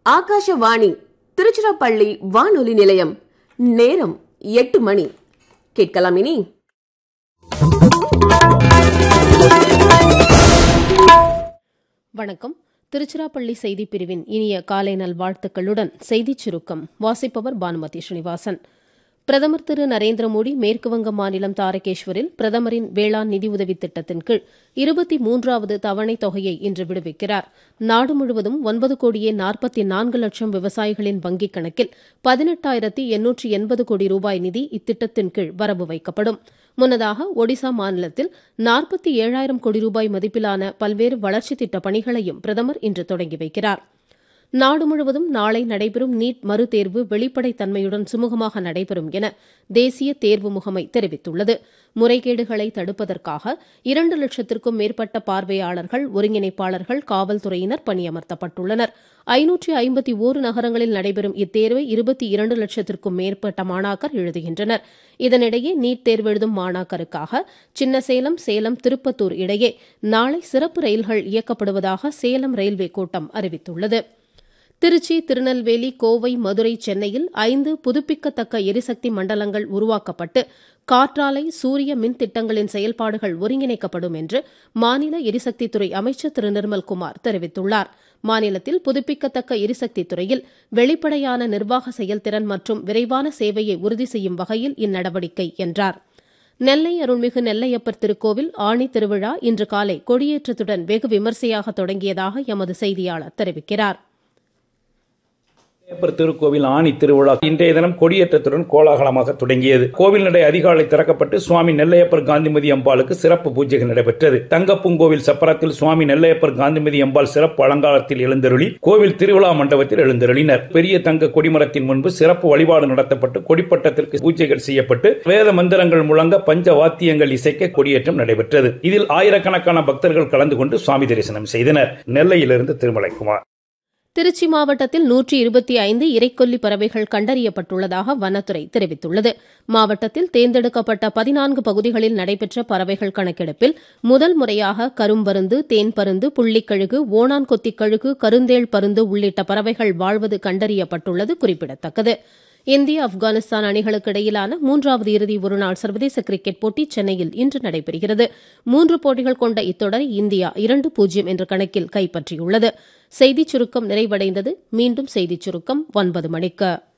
ஆகாஷவாணி திருச்சிராப்பள்ளி வானொலி நிலையம் நேரம் எட்டு மணி கேட்கலாம் இனி வணக்கம் திருச்சிராப்பள்ளி செய்திப் பிரிவின் இனிய காலை நல்வாழ்த்துக்களுடன் செய்திச் சுருக்கம் வாசிப்பவர் பானுமதி ஸ்ரீனிவாசன் பிரதமர் திரு நரேந்திர மோடி மேற்குவங்க மாநிலம் தாரகேஸ்வரில் பிரதமரின் வேளாண் நிதியுதவி திட்டத்தின் கீழ் இருபத்தி மூன்றாவது தவணைத் தொகையை இன்று விடுவிக்கிறார் நாடு முழுவதும் ஒன்பது கோடியே நாற்பத்தி நான்கு லட்சம் விவசாயிகளின் வங்கிக் கணக்கில் பதினெட்டாயிரத்தி எண்ணூற்றி எண்பது கோடி ரூபாய் நிதி இத்திட்டத்தின் கீழ் வரவு வைக்கப்படும் முன்னதாக ஒடிசா மாநிலத்தில் நாற்பத்தி ஏழாயிரம் கோடி ரூபாய் மதிப்பிலான பல்வேறு வளர்ச்சித் திட்டப் பணிகளையும் பிரதமர் இன்று தொடங்கி வைக்கிறார் நாடு முழுவதும் நாளை நடைபெறும் நீட் மறுதேர்வு வெளிப்படைத்தன்மையுடன் சுமூகமாக நடைபெறும் என தேசிய தேர்வு முகமை தெரிவித்துள்ளது முறைகேடுகளை தடுப்பதற்காக இரண்டு லட்சத்திற்கும் மேற்பட்ட பார்வையாளர்கள் ஒருங்கிணைப்பாளர்கள் காவல்துறையினர் பணியமர்த்தப்பட்டுள்ளனர் ஐநூற்றி ஐம்பத்தி ஓரு நகரங்களில் நடைபெறும் இத்தேர்வை இருபத்தி இரண்டு லட்சத்திற்கும் மேற்பட்ட மாணாக்கர் எழுதுகின்றனர் இதனிடையே நீட் தேர்வு எழுதும் மாணாக்கருக்காக சின்னசேலம் சேலம் திருப்பத்தூர் இடையே நாளை சிறப்பு ரயில்கள் இயக்கப்படுவதாக சேலம் ரயில்வே கோட்டம் அறிவித்துள்ளது திருச்சி திருநெல்வேலி கோவை மதுரை சென்னையில் ஐந்து புதுப்பிக்கத்தக்க எரிசக்தி மண்டலங்கள் உருவாக்கப்பட்டு காற்றாலை சூரிய மின் திட்டங்களின் செயல்பாடுகள் ஒருங்கிணைக்கப்படும் என்று மாநில எரிசக்தித்துறை அமைச்சர் திரு நிர்மல்குமார் தெரிவித்துள்ளார் மாநிலத்தில் புதுப்பிக்கத்தக்க எரிசக்தி துறையில் வெளிப்படையான நிர்வாக செயல்திறன் மற்றும் விரைவான சேவையை உறுதி செய்யும் வகையில் இந்நடவடிக்கை என்றார் நெல்லை அருள்மிகு நெல்லையப்பர் திருக்கோவில் ஆணி திருவிழா இன்று காலை கொடியேற்றத்துடன் வெகு விமர்சையாக தொடங்கியதாக எமது செய்தியாளர் தெரிவிக்கிறார் நெல்லையப்பர் திருக்கோவில் ஆணி திருவிழா இன்றைய தினம் கொடியேற்றத்துடன் கோலாகலமாக தொடங்கியது கோவில் நடை அதிகாலை திறக்கப்பட்டு சுவாமி நெல்லையப்பர் காந்திமதி அம்பாளுக்கு சிறப்பு பூஜைகள் நடைபெற்றது தங்கப்பூங்கோவில் சப்பரத்தில் சுவாமி நெல்லையப்பர் காந்திமதி அம்பாள் சிறப்பு அலங்காரத்தில் எழுந்தருளி கோவில் திருவிழா மண்டபத்தில் எழுந்தருளினர் பெரிய தங்க கொடிமரத்தின் முன்பு சிறப்பு வழிபாடு நடத்தப்பட்டு கொடிப்பட்டத்திற்கு பூஜைகள் செய்யப்பட்டு வேத மந்திரங்கள் முழங்க பஞ்ச வாத்தியங்கள் இசைக்க கொடியேற்றம் நடைபெற்றது இதில் ஆயிரக்கணக்கான பக்தர்கள் கலந்து கொண்டு சுவாமி தரிசனம் செய்தனர் நெல்லையிலிருந்து திருமலைக்குமார் திருச்சி மாவட்டத்தில் நூற்றி இருபத்தி ஐந்து இறைக்கொல்லி பறவைகள் கண்டறியப்பட்டுள்ளதாக வனத்துறை தெரிவித்துள்ளது மாவட்டத்தில் தேர்ந்தெடுக்கப்பட்ட பதினான்கு பகுதிகளில் நடைபெற்ற பறவைகள் கணக்கெடுப்பில் முதல் முறையாக கரும்பருந்து தேன் பருந்து புள்ளிக்கழுகு ஓணான் கொத்திக்கழுகு கருந்தேள் பருந்து உள்ளிட்ட பறவைகள் வாழ்வது கண்டறியப்பட்டுள்ளது குறிப்பிடத்தக்கது இந்திய ஆப்கானிஸ்தான் அணிகளுக்கு இடையிலான மூன்றாவது இறுதி ஒருநாள் சர்வதேச கிரிக்கெட் போட்டி சென்னையில் இன்று நடைபெறுகிறது மூன்று போட்டிகள் கொண்ட இத்தொடரை இந்தியா இரண்டு பூஜ்ஜியம் என்ற கணக்கில் கைப்பற்றியுள்ளது செய்திச் சுருக்கம் நிறைவடைந்தது மீண்டும் செய்திச் சுருக்கம் ஒன்பது மணிக்கு